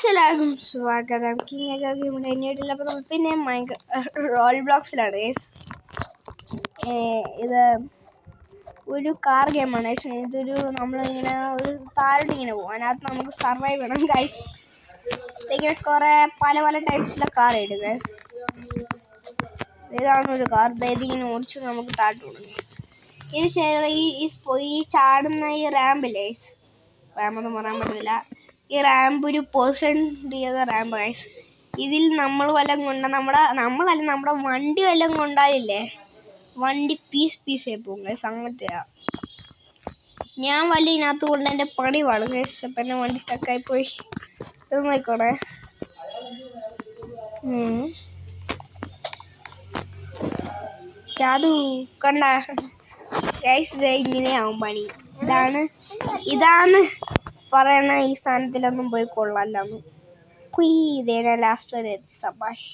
എല്ലാവർക്കും സ്വാഗതം കിങ് ഇവിടെ എന്നിട്ടില്ല അപ്പോൾ നമ്മൾ പിന്നെ റോൾ ബ്ലോക്സിലാണ് ഗൈസ് ഇത് ഒരു കാർ ഗെയിമാണ് പക്ഷേ ഇതൊരു നമ്മളിങ്ങനെ ഒരു താരോട്ട് ഇങ്ങനെ പോകും അതിനകത്ത് നമുക്ക് സർവൈവ് ചെയ്യണം ഗൈസ് ഇങ്ങനെ കുറേ പല പല ടൈപ്സിലെ കാർ ഇടും ഗൈസ് ഇതാണ് ഒരു കാർ ഇതിങ്ങനെ ഓടിച്ച് നമുക്ക് താട്ട് കൊടുക്കും ഇത് ശരി ഈ ഈ സ്പോ- ഈ ചാടുന്ന ഈ റാമ്പില്ലേ ഗൈസ് റാമ്പൊന്നും പറയാൻ പറ്റില്ല ഈ റാമ്പ് ഒരു പേഴ്സൺ ചെയ്ത റാമ്പ് ഗൈസ് ഇതിൽ നമ്മൾ വല്ലതും കൊണ്ട നമ്മുടെ നമ്മളല്ല നമ്മുടെ വണ്ടി വല്ലതും കൊണ്ടാലില്ലേ വണ്ടി പീസ് പീസ് ആയി പോകും ഗൈസ് അങ്ങനത്തെ ഞാൻ വല്ല ഇതിനകത്ത് കൊണ്ട് എൻ്റെ പണി പാടും ഗൈസ് അപ്പം എൻ്റെ വണ്ടി സ്റ്റക്കായി പോയി ഇത് നോക്കണേ ഉം. ജാതു കണ്ട ഗൈസ് ഇത് ഇങ്ങനെയാവും പണി ഇതാണ് ഇതാണ് പറയണ ഈ സാധനത്തിലൊന്നും പോയി കൊള്ളാല്ലെന്ന് കുയ് ഇതേനെ ലാസ്റ്റ് വരെ എത്തി സബാഷ്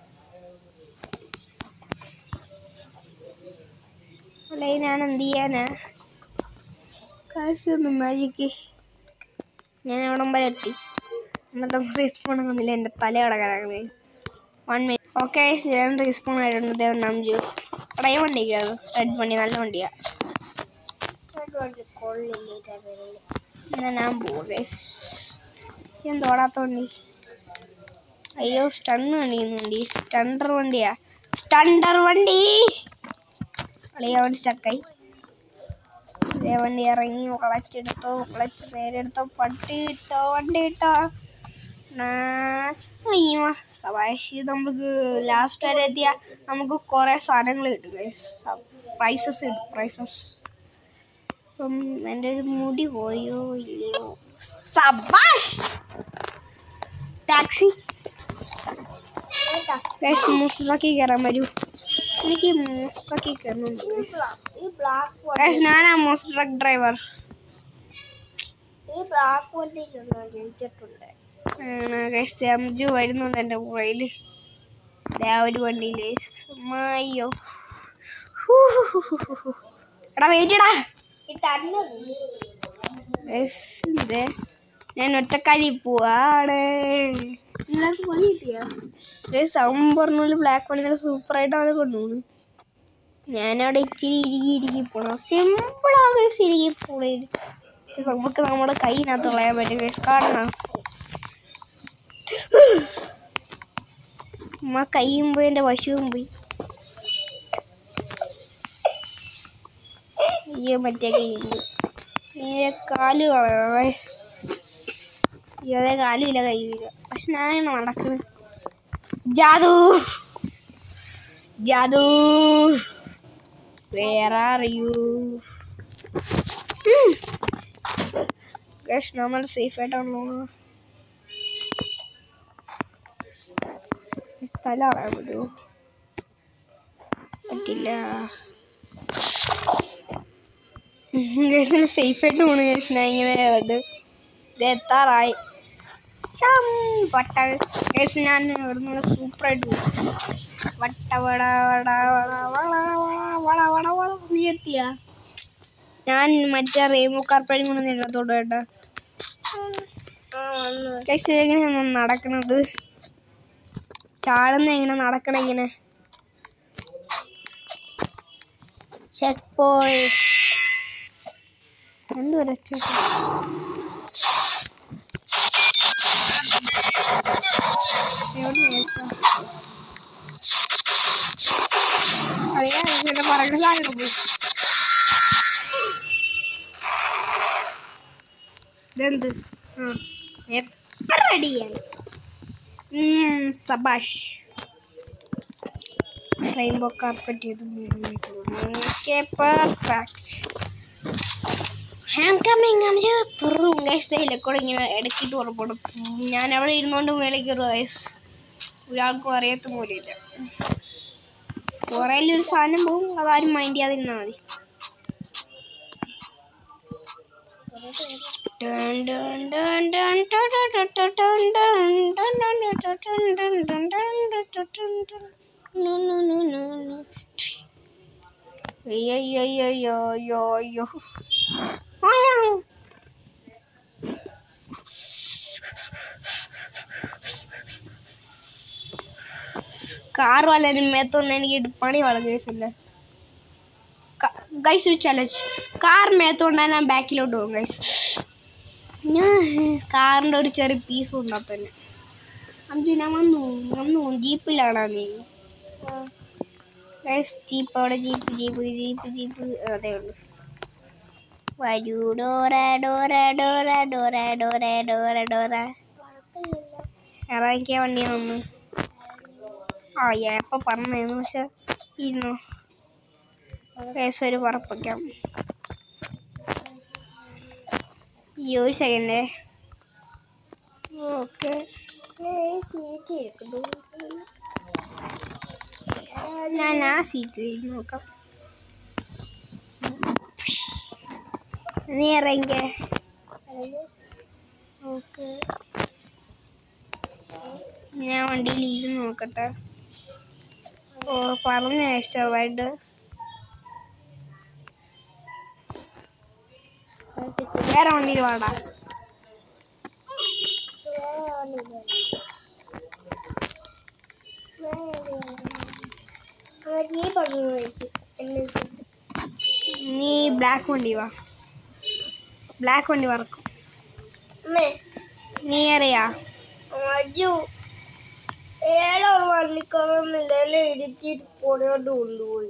അല്ല ഞാൻ എന്ത് ചെയ്യാനാ കാശൊന്നും മാജിക്ക് ഞാൻ അവിടം വരെ എത്തി എന്നിട്ടൊന്നും റീസ്പോൺ ഒന്നുമില്ല എൻ്റെ തല കിടക്കാനാണ് വൺ മിനിറ്റ് ഓക്കെ ഞാൻ റീസ്പോൺ ആയിട്ടുണ്ട് ദേവൻ നംജു പടയ വണ്ടിക്ക് അത് റെഡ് വണ്ടി നല്ല വണ്ടിയാ എന്നാ ഞാൻ പോകെ എന്തോടാത്ത വണ്ടി അയ്യോ സ്റ്റണ്ണ് വണ്ടിയുന്നുണ്ട് സ്റ്റണ്ടർ വണ്ടിയാ സ്റ്റണ്ടർ വണ്ടി അളിയ വണ്ടി സ്റ്റക്കായി ഇതേ വണ്ടി ഇറങ്ങി വളച്ചെടുത്തോ വളച്ച് നേരെടുത്തോ പട്ടി ഇട്ടോ വണ്ടി ഇട്ടോ അയ്യോ സവാശി നമുക്ക് ലാസ്റ്റ് വരെ എത്തിയ നമുക്ക് കുറേ സാധനങ്ങൾ കിട്ടും പ്രൈസസ് കിട്ടും പ്രൈസസ് അപ്പം എൻ്റെ ഒരു മുടി പോയോ ഇല്ലയോ സബാഷ് ടാക്സി മൂസിലാക്കി കയറാൻ വരൂ എനിക്ക് മൂസിലാക്കി കയറണം ഗൈസ്, ഞാനാ മോസ്റ്റ് ട്രക്ക് ഡ്രൈവർ ഈ ബ്ലാക്ക് വണ്ടിയിലൊന്നും ജനിച്ചിട്ടുണ്ട് ഗൈസ് അംജു വരുന്നുണ്ട് എൻ്റെ പുറയിൽ ദേ ഒരു വണ്ടിയില് അയ്യോ എടാ വെയിറ്റടാ ഈ തന്നെ ഇതേ ഞാൻ ഒറ്റക്കാലി പോവാണ് നിങ്ങൾക്ക് പണി കിട്ടിയോ സൗണ്ട് പറഞ്ഞ ബ്ലാക്ക് വണ്ടി നല്ല സൂപ്പറായിട്ട് അവനെ കൊണ്ടുപോകുന്നു ഞാനവിടെ ഇച്ചിരി ഇരിക്കി ഇരിക്കി പോണം സിമ്പിളാണ് ഇരിക്കി പോണേ നമുക്ക് നമ്മുടെ കൈനകത്ത് കളയാൻ പറ്റും guys. കാണണം അമ്മ കൈയും പോയി എൻ്റെ പശുവും പോയി അയ്യോ മറ്റേ കൈയും പോയി ഇങ്ങനെ കാല് കളയണം guys. അയ്യോ അതേ കാലും ഇല്ല കൈയും ഇല്ല പക്ഷെ ഞാനാണ് നടക്കുന്നത് Jadoo Jadoo where are you guys നമ്മൾ സേഫ് ആയിട്ടാണല്ലോ സ്ഥലം അറിയാൻ പറ്റുമോ പറ്റില്ല ഗസ് സേഫ് ആയിട്ട് പോണു ഗസ് ഞാൻ ഇങ്ങനെ ഉണ്ട് ഇത് എത്താറായി ശം വട്ട ഗസ് ഞാൻ ഇവിടുന്ന് സൂപ്പറായിട്ട് പോകും വട്ട വട വട വട വള വള വള വള വള നീ എത്തിയാ ഞാൻ മറ്റേ റേമോ കാർപ്പഴി കൊണ്ട് നിലത്തോട്ട് കേട്ടോ ഗൈസ് എങ്ങനെയാണ് നടക്കണത് ചാടുന്ന എങ്ങനെ നടക്കണ എങ്ങനെ ചെക്ക് പോയിന്റ് എന്ത് വരച്ച അറിയാം ഇങ്ങനെ പറയുന്ന സാധനം പോയി ഇതെന്ത് ആ എപ്പം റെഡിയായി സബാഷ് റെയിൻബോ കാർപ്പറ്റ് ചെയ്ത് പെർഫെക്റ്റ് ഹാം കമ്മിങ് അമ്മ പുറും ഗൈസ് ഇലക്കൂടെ ഇങ്ങനെ ഇടയ്ക്കിട്ട് ഉറപ്പെടും ഞാൻ അവിടെ ഇരുന്നുകൊണ്ട് മേളിൽ കയറും ഗൈസ് ഒരാൾക്കും അറിയാത്ത പോലെയില്ല കുറേലൊരു സാധനം പോകും അതാരും മൈൻഡ് ചെയ്യാതിരുന്നാൽ മതി Dun, dun, dun, dun, dun, dun, dun, dun, dun, dun, dun, dun, dun, dun, dun, dun, dun, dun, dun, dun. No, no, no, no, no. Yo, yo, yo, yo, yo, yo. Wow. Car വല്ലതും മേത്തോണ്ട് എനിക്ക് ഇട്ട് പണി വളഞ്ഞ കേസല്ലേ guys challenge car മേത്തോണ്ട് ഞാൻ ബാക്കിലോട്ട് പോകും ഗൈസ് ഞാൻ കാറിൻ്റെ ഒരു ചെറിയ പീസ് ഉണ്ടാ തന്നെ അഞ്ചു ഞാൻ വന്നു വന്നു ജീപ്പിലാണോ നീ ഗൈസ് ജീപ്പ് അവിടെ ജീപ്പ് ജീപ്പ് ജീപ്പ് ജീപ്പ് അതേ ഉള്ളൂ വരൂ Dora Dora Dora Dora Dora Dora Dora ഇറങ്ങിയ വണ്ടി നിന്ന് ആ എപ്പോൾ പറഞ്ഞതെന്ന് പക്ഷെ ഇരുന്നോ കേസ് ഒരു പറപ്പിക്കാം ഈ ഒരു സെക്കൻഡ് ഓക്കെ ഞാൻ ആ സീറ്റിൽ ഇരുന്ന് നോക്കാം നീ ഇറങ്ങിയ ഓക്കെ ഞാൻ വണ്ടിയിൽ ഇരുന്ന് നോക്കട്ടെ ഓ പറഞ്ഞ ഇഷ്ടമായിട്ട് വേറെ വണ്ടിയിൽ വേണ്ട നീ പറഞ്ഞു വെച്ച് നീ ബ്ലാക്ക് വണ്ടി വാ ബ്ലാക്ക് വണ്ടി വറക്കും അമ്മേ നീ അറിയാ അജു ഏഴാൾ വള്ളിക്കറന്നില്ല എല്ലാം ഇടിച്ചിട്ട് പൊടിയോട്ട് കൊണ്ടുപോയി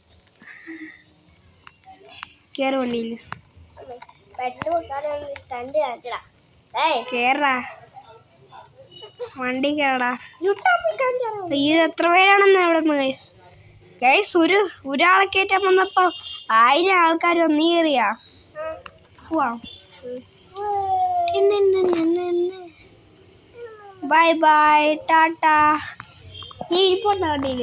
കയറി വണ്ടിയിൽ അമ്മേ പെട്ടെന്ന് കൊടുക്കാനൊന്നും കണ്ട് കാണിച്ചടാ ഏയ് കേറാ വണ്ടി കേറാ യുട്ടാപ്പിക്കാൻ ചേരാ ഇത് എത്ര പേരാണെന്ന് അവിടെ നിന്ന് ഗൈസ് ഗൈസ് ഒരു ഒരാളെ കയറ്റാൻ വന്നപ്പോ ആയിരം ആൾക്കാർ വന്ന് കയറിയാ പോവാം ബൈ ബൈ ടാറ്റ നീ ഇരിപ്പുണ്ടോ വണ്ടിയില്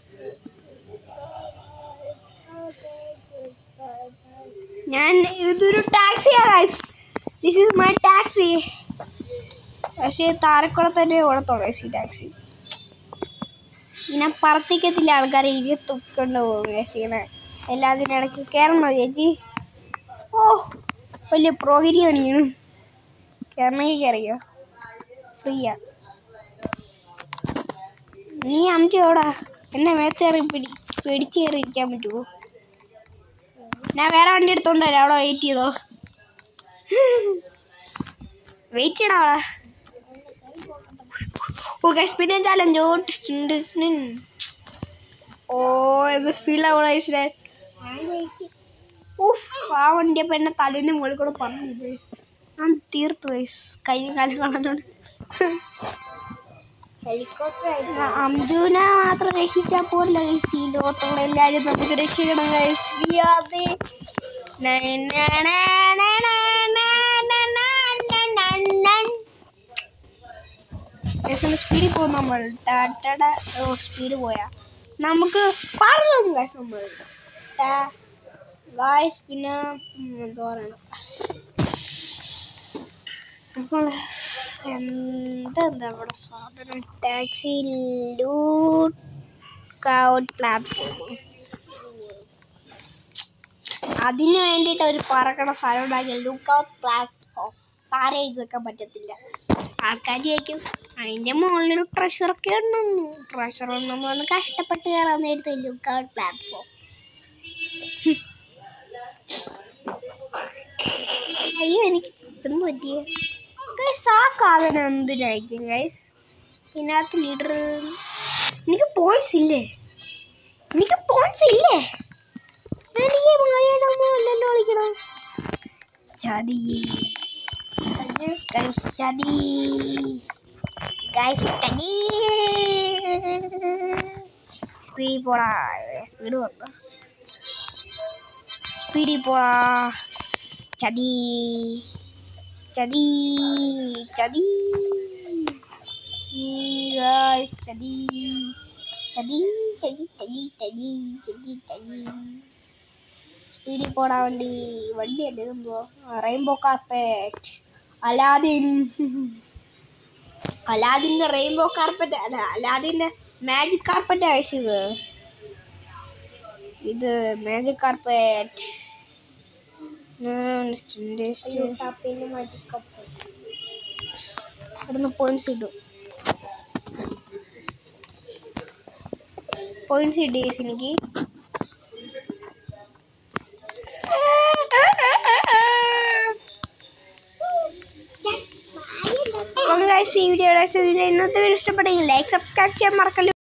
ഞാൻ ഇതൊരു ടാക്സിയാ guys this is my taxi പക്ഷേ താരക്കുള തന്നെ ഓടത്തോളൂ ഗൈസ് ഈ ടാക്സി ഇങ്ങനെ പറത്തിക്കത്തില്ല ആൾക്കാരെ ഇരുത്തൊക്കൊണ്ട് പോകും ഗൈസ് ഇങ്ങനെ എല്ലാത്തിനും ഇടയ്ക്ക് കയറണോ ചേച്ചി ഓ വലിയ പ്രോഗിരി പണിയാണ് കയറണമെങ്കിൽ കയറിയോ ഫ്രീയാ നീ അമ്മയോടാ എന്നെ മേത്തേറി പിടി പിടിച്ച് കയറി ഇരിക്കാൻ പറ്റുമോ ഞാൻ വേറെ വണ്ടി എടുത്തോണ്ട് വരാം അവിടെ വെയിറ്റ് ചെയ്തോ വെയിറ്റ് ചെയ്യടാ അവിടെ ഓക്കെ സ്പീഡ് ചാലഞ്ച് ഓ എന്ത് സ്പീഡിലാണ് അവിടെ കഴിച്ചത് ഞാൻ ജയിച്ചു ഉഫ് ആ വണ്ടി അപ്പം എന്നെ തലേൻ്റെ മുകളിൽ കൂടെ പറഞ്ഞു ഞാൻ തീർത്തു വയസ് കൈയും കാലം കാണാനോട് ഹെലികോപ്റ്റർ ആയിരുന്നു അംജുനെ മാത്രം രക്ഷിച്ചാൽ പോരില്ല ഗൈസ് ഈ ലോകത്തുള്ള എല്ലാവരും നമുക്ക് രക്ഷിക്കണം ഗൈസ് ചെയ്യാതെ സ്പീഡിൽ പോകും നമ്മൾ ടാറ്റട ഓ സ്പീഡ് പോയാ നമുക്ക് പറഞ്ഞു ഗൈസ് നമ്മൾ ഗായ്സ് പിന്നെ ഉം, എന്താ പറയണം നമ്മൾ എന്താ എന്താ ഇവിടെ സാധനം ടാക്സി ലൂട്ട് പ്ലാറ്റ്ഫോം അതിന് വേണ്ടിയിട്ട് ഒരു പറക്കണ സ്ഥലം ഉണ്ടാക്കിയ ലുക്ക് ഔട്ട് പ്ലാറ്റ്ഫോം താര എഴുതി വെക്കാൻ പറ്റത്തില്ല ആൾക്കാർ ചോദിക്കും അതിൻ്റെ മുകളിലൊരു ട്രഷറൊക്കെ ഉണ്ടെന്ന് ട്രഷർ ഉണ്ടെന്ന് പറഞ്ഞ് കഷ്ടപ്പെട്ട് കയറാൻ നേരത്തെ ലുക്ക് ഔട്ട് പ്ലാറ്റ്ഫോം അയ്യോ എനിക്ക് എന്ത് പറ്റിയേ ഗൈസ് ആ സാധനം എന്തിനായിരിക്കും ഗൈസ് ഇതിനകത്ത് ലീഡർ എനിക്ക് പോയിന്റ്സ് ഇല്ലേ എനിക്ക് പോയിന്റ്സ് ഇല്ലേ എനിക്ക് മായടമല്ലോ വിളിക്കണം ചതി ഗൈസ് ചതി ഗൈസ് ചതി സ്പീഡിൽ പോടാ സ്പീഡ് വന്നു സ്പീഡിൽ പോടാ ചതി ചതി ചതി ഗൈസ് ചതി ചതി ചതി ചതി ചതി ചതി ചതി സ്പീഡിൽ പോടാ വണ്ടി വണ്ടി അല്ലേ എന്തോ റെയിൻബോ കാർപ്പറ്റ് അലാദിൻ അലാദിൻ്റെ റെയിൻബോ കാർപ്പറ്റ് അല്ല അലാദിൻ്റെ മാജിക് കാർപ്പറ്റ് ആവശ്യത് ഇത് മാജിക് കാർപ്പറ്റ് യുട്ടാപ്പിന്റെ മതിക്കൊപ്പം ഇവിടുന്ന് പോയിന്റ്സ് ഇടും പോയിന്റ്സ് കിട്ടി guys എനിക്ക് അപ്പം guys ഈ വീഡിയോ ഇന്നത്തെ വീഡിയോ ഇഷ്ടപ്പെട്ടെങ്കിൽ ലൈക്ക് സബ്സ്ക്രൈബ് ചെയ്യാൻ മറക്കല്ലോ